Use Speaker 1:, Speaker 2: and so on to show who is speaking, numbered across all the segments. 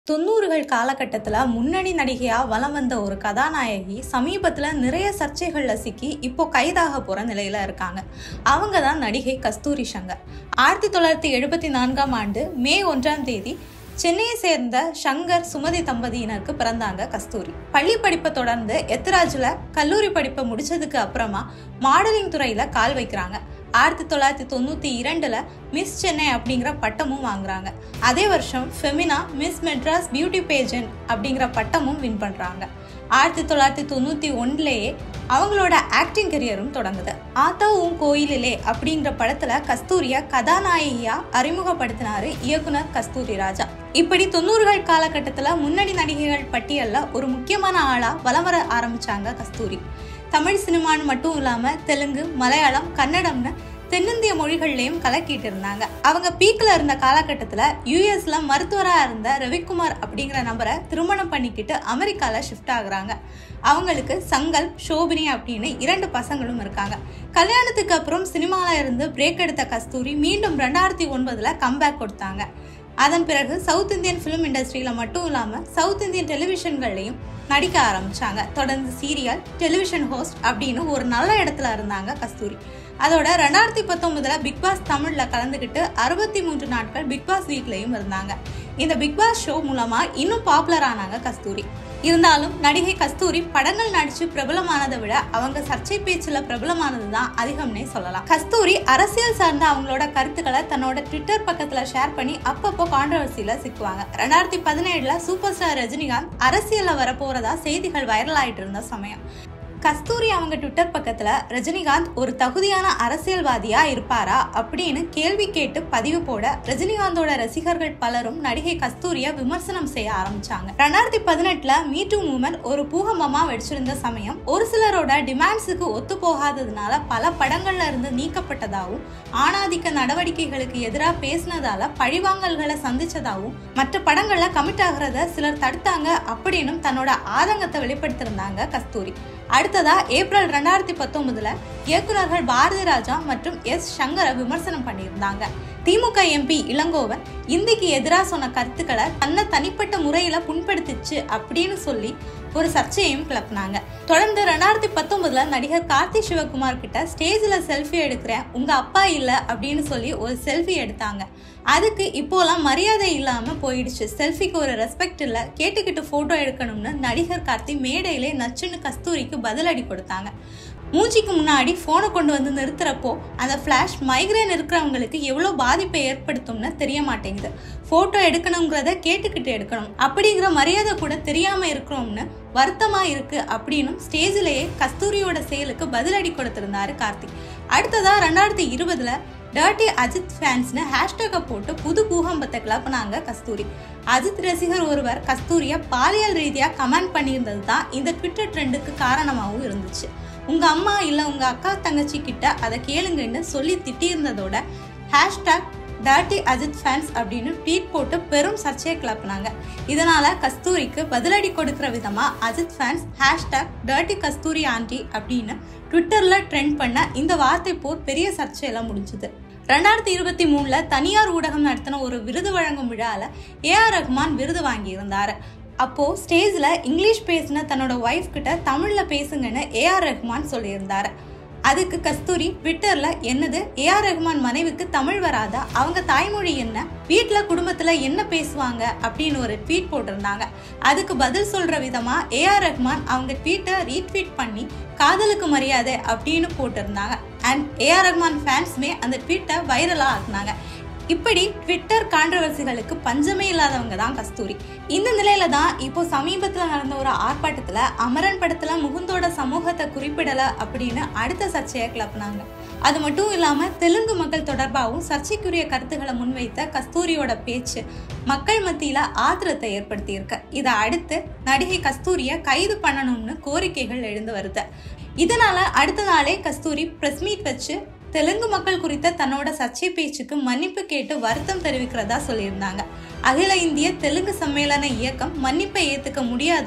Speaker 1: தொண்ணூறுகள் காலகட்டத்தில் முன்னணி நடிகையாக வலம் வந்த ஒரு கதாநாயகி சமீபத்தில் நிறைய சர்ச்சைகளில் சிக்கி இப்போ கைதாக போகிற நிலையில் இருக்காங்க அவங்க தான் நடிகை கஸ்தூரி சங்கர் ஆயிரத்தி தொள்ளாயிரத்தி எழுபத்தி நான்காம் ஆண்டு மே ஒன்றாம் தேதி சென்னையை சேர்ந்த சங்கர் சுமதி தம்பதியினருக்கு பிறந்தாங்க கஸ்தூரி பள்ளி படிப்பை தொடர்ந்து எத்ராஜில் கல்லூரி படிப்பை முடிச்சதுக்கு அப்புறமா மாடலிங் துறையில் கால் வைக்கிறாங்க ஆயிரத்தி தொள்ளாயிரத்தி தொண்ணூற்றி இரண்டில் மிஸ் சென்னை அப்படிங்கிற பட்டமும் வாங்குறாங்க அதே வருஷம் Femina Miss Madras beauty pageant அப்படிங்கிற பட்டமும் வின் பண்ணுறாங்க ஆயிரத்தி தொள்ளாயிரத்தி தொண்ணூற்றி ஒன்றுலேயே அவங்களோட ஆக்டிங் கெரியரும் தொடங்குது ஆத்தா உன் கோயிலிலே அப்படிங்கிற படத்துல கஸ்தூரியா கதாநாயகியா அறிமுகப்படுத்தினாரு இயக்குனர் கஸ்தூரி ராஜா இப்படி தொண்ணூறுகள் காலகட்டத்தில் முன்னணி நடிகைகள் பட்டியலில் ஒரு முக்கியமான ஆளா வலம் வர ஆரம்பிச்சாங்க கஸ்தூரி தமிழ் சினிமான்னு மட்டும் இல்லாம தெலுங்கு மலையாளம் கன்னடம்னு தென்னிந்திய மொழிகள்லையும் கலக்கிட்டு இருந்தாங்க அவங்க பீக்கில் இருந்த காலகட்டத்தில் யூஎஸ்ல மருத்துவராக இருந்த ரவிக்குமார் அப்படிங்கிற நபரை திருமணம் பண்ணிக்கிட்டு அமெரிக்காவில் ஷிஃப்ட் ஆகுறாங்க அவங்களுக்கு சங்கல் ஷோபினி அப்படின்னு இரண்டு பசங்களும் இருக்காங்க கல்யாணத்துக்கு அப்புறம் சினிமாவில் இருந்து பிரேக் எடுத்த கஸ்தூரி மீண்டும் ரெண்டாயிரத்தி ஒன்பதில் கம்பேக் கொடுத்தாங்க அதன் பிறகு சவுத் இந்தியன் ஃபிலிம் இண்டஸ்ட்ரியில் மட்டும் இல்லாமல் சவுத் இந்தியன் டெலிவிஷன்கள்லையும் நடிக்க ஆரம்பிச்சாங்க தொடர்ந்து சீரியல் டெலிவிஷன் ஹோஸ்ட் அப்படின்னு ஒரு நல்ல இடத்துல இருந்தாங்க கஸ்தூரி அதோட ரெண்டாயிரத்தி பத்தொன்பதுல பிக் பாஸ் தமிழ்ல கலந்துக்கிட்டு அறுபத்தி மூன்று நாட்கள் பிக் பாஸ் வீட்லயும் இருந்தாங்க இந்த பிக் பாஸ் ஷோ மூலமா இன்னும் பாப்புலர் ஆனாங்க கஸ்தூரி இருந்தாலும் நடிகை கஸ்தூரி படங்கள் நடிச்சு பிரபலமானதை விட அவங்க சர்ச்சை பேச்சுல பிரபலமானது தான் அதிகம்னே சொல்லலாம் கஸ்தூரி அரசியல் சார்ந்த அவங்களோட கருத்துக்களை தன்னோட ட்விட்டர் பக்கத்துல ஷேர் பண்ணி அப்பப்போ கான்ட்ரவர்சியில சிக்குவாங்க ரெண்டாயிரத்தி பதினேழுல சூப்பர் ஸ்டார் ரஜினிகாந்த் அரசியல்ல வரப்போறதா செய்திகள் வைரல் ஆயிட்டு இருந்த சமயம் கஸ்தூரி அவங்க ட்விட்டர் பக்கத்துல ரஜினிகாந்த் ஒரு தகுதியான அரசியல்வாதியா இருப்பாரா அப்படின்னு கேள்வி கேட்டு பதிவு போட ரஜினிகாந்தோட ரசிகர்கள் பலரும் நடிகை கஸ்தூரிய விமர்சனம் செய்ய ஆரம்பிச்சாங்க ரெண்டாயிரத்தி பதினெட்டுல மீட்டு மூமெண்ட் ஒரு பூகம்பமா வெடிச்சிருந்த சமயம் ஒரு சிலரோட டிமாண்ட்ஸுக்கு ஒத்து போகாததுனால பல படங்கள்ல இருந்து நீக்கப்பட்டதாகவும் ஆணாதிக்க நடவடிக்கைகளுக்கு எதிராக பேசினதால பழிவாங்கல்களை சந்திச்சதாகவும் மற்ற படங்கள்ல கமிட் ஆகிறத சிலர் தடுத்தாங்க அப்படின்னும் தன்னோட ஆதங்கத்தை வெளிப்படுத்தியிருந்தாங்க கஸ்தூரி அடுத்ததா ஏப்ரல் ரெண்டாயிரத்தி பத்தொன்பதுல இயக்குநர்கள் பாரதி ராஜா மற்றும் எஸ் சங்கரை விமர்சனம் பண்ணியிருந்தாங்க திமுக எம்பி இளங்கோவன் இந்திக்கு எதிராக சொன்ன கருத்துக்களை தன்னை தனிப்பட்ட முறையில புண்படுத்திச்சு அப்படின்னு சொல்லி ஒரு சர்ச்சையும் கிளப்பினாங்க தொடர்ந்து ரெண்டாயிரத்தி பத்தொன்பதுல நடிகர் கார்த்தி சிவகுமார் கிட்ட ஸ்டேஜ்ல செல்ஃபி எடுக்கிறேன் உங்க அப்பா இல்ல அப்படின்னு சொல்லி ஒரு செல்ஃபி எடுத்தாங்க அதுக்கு இப்போலாம் மரியாதை இல்லாம போயிடுச்சு செல்ஃபிக்கு ஒரு ரெஸ்பெக்ட் இல்ல கேட்டுக்கிட்டு போட்டோ எடுக்கணும்னு நடிகர் கார்த்தி மேடையிலே நச்சுன்னு கஸ்தூரிக்கு பதிலடி கொடுத்தாங்க மூச்சிக்கு முன்னாடி ஃபோனை கொண்டு வந்து நிறுத்துறப்போ அந்த ஃப்ளாஷ் மைக்ரேன் இருக்கிறவங்களுக்கு எவ்வளோ பாதிப்பை ஏற்படுத்தும்னு தெரிய மாட்டேங்குது ஃபோட்டோ எடுக்கணுங்கிறத கேட்டுக்கிட்டு எடுக்கணும் அப்படிங்கிற மரியாதை கூட தெரியாமல் இருக்கிறோம்னு வருத்தமாக இருக்கு அப்படின்னும் ஸ்டேஜிலேயே கஸ்தூரியோட செயலுக்கு பதிலடி கொடுத்திருந்தாரு கார்த்திக் அடுத்ததா ரெண்டாயிரத்தி இருபதுல டர்ட்டி அஜித் ஃபேன்ஸ்னு ஹேஷ்டேக்கை போட்டு புது பூகம்பத்தை கிளப்பினாங்க கஸ்தூரி அஜித் ரசிகர் ஒருவர் கஸ்தூரியை பாலியல் ரீதியாக கமெண்ட் பண்ணியிருந்தது தான் இந்த ட்விட்டர் ட்ரெண்டுக்கு காரணமாகவும் இருந்துச்சு உங்க அம்மா இல்லை உங்க அக்கா தங்கச்சி கிட்ட அதை கேளுங்கன்னு சொல்லி திட்டியிருந்ததோட ஹேஷ்டாக் டர்ட்டி அஜித் ஃபேன்ஸ் அப்படின்னு ட்வீட் போட்டு பெரும் சர்ச்சையை கிளப்பினாங்க இதனால கஸ்தூரிக்கு பதிலடி கொடுக்கிற விதமா Ajith fans hashtag dirty Kasthuri aunty அப்படின்னு ட்விட்டர்ல ட்ரெண்ட் பண்ண இந்த வார்த்தை போர் பெரிய சர்ச்சையெல்லாம் முடிஞ்சுது ரெண்டாயிரத்தி இருபத்தி மூணுல தனியார் ஊடகம் நடத்தின ஒரு விருது வழங்கும் விழால ஏ ஆர் ரஹ்மான் விருது வாங்கியிருந்தாரு அப்போ ஸ்டேஜ்ல இங்கிலீஷ் பேசின தன்னோட ஒய்ஃப் கிட்ட தமிழ்ல பேசுங்கன்னு ஏ ஆர் ரஹ்மான் சொல்லியிருந்தாரு அதுக்கு கஸ்தூரி ட்விட்டர்ல என்னது ஏ ஆர் ரஹ்மான் மனைவிக்கு தமிழ் வராதா அவங்க தாய்மொழி என்ன வீட்டில் குடும்பத்தில் என்ன பேசுவாங்க அப்படின்னு ஒரு ட்வீட் போட்டிருந்தாங்க அதுக்கு பதில் சொல்ற விதமா ஏ ஆர் ரஹ்மான் அவங்க ட்வீட்டை ரீட்வீட் பண்ணி காதலுக்கு மரியாதை அப்படின்னு போட்டிருந்தாங்க அண்ட் ஏ ஆர் ரஹ்மான் ஃபேன்ஸுமே அந்த ட்வீட்டை வைரலாக ஆக்குனாங்க இப்படி ட்விட்டர் கான்ட்ரவர்சிகளுக்கு பஞ்சமே இல்லாதவங்க தான் கஸ்தூரி இந்த நிலையில தான் இப்போ சமீபத்தில் நடந்த ஒரு ஆர்ப்பாட்டத்தில் அமரன் படத்துல முகுந்தோட சமூகத்தை குறிப்பிடல அப்படின்னு அடுத்த சர்ச்சையை கிளப்பினாங்க அது மட்டும் இல்லாம தெலுங்கு மக்கள் தொடர்பாகவும் சர்ச்சைக்குரிய கருத்துக்களை முன்வைத்த கஸ்தூரியோட பேச்சு மக்கள் மத்தியில ஆத்திரத்தை ஏற்படுத்தியிருக்கு இதை அடுத்து நடிகை கஸ்தூரியை கைது பண்ணணும்னு கோரிக்கைகள் எழுந்து வருது இதனால அடுத்த நாளே கஸ்தூரி பிரஸ் மீட் வச்சு தெலுங்கு மக்கள் குறித்த தன்னோட சர்ச்சை பேச்சுக்கு மன்னிப்பு கேட்டு வருத்தம் தெரிவிக்கிறதா சொல்லியிருந்தாங்க அகில இந்திய தெலுங்கு சம்மேளன இயக்கம் மன்னிப்பை ஏத்துக்க முடியாதுன்னு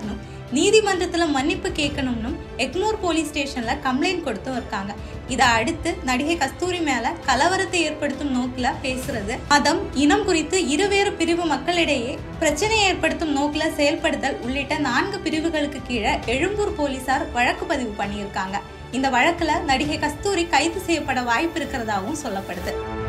Speaker 1: நீதிமன்றத்துல மன்னிப்பு கேட்கணும்னு எக்மோர் போலீஸ் ஸ்டேஷன்ல கம்ப்ளைண்ட் கொடுத்தும் இருக்காங்க இதை அடுத்து நடிகை கஸ்தூரி மேல கலவரத்தை ஏற்படுத்தும் நோக்கில பேசுறது மதம் இனம் குறித்து இருவேறு பிரிவு மக்களிடையே பிரச்சனையை ஏற்படுத்தும் நோக்கில செயல்படுதல் உள்ளிட்ட நான்கு பிரிவுகளுக்கு கீழே எழும்பூர் போலீசார் வழக்கு பதிவு பண்ணியிருக்காங்க இந்த வழக்குல நடிகை கஸ்தூரி கைது செய்யப்பட வாய்ப்பு இருக்கிறதாவும் சொல்லப்படுது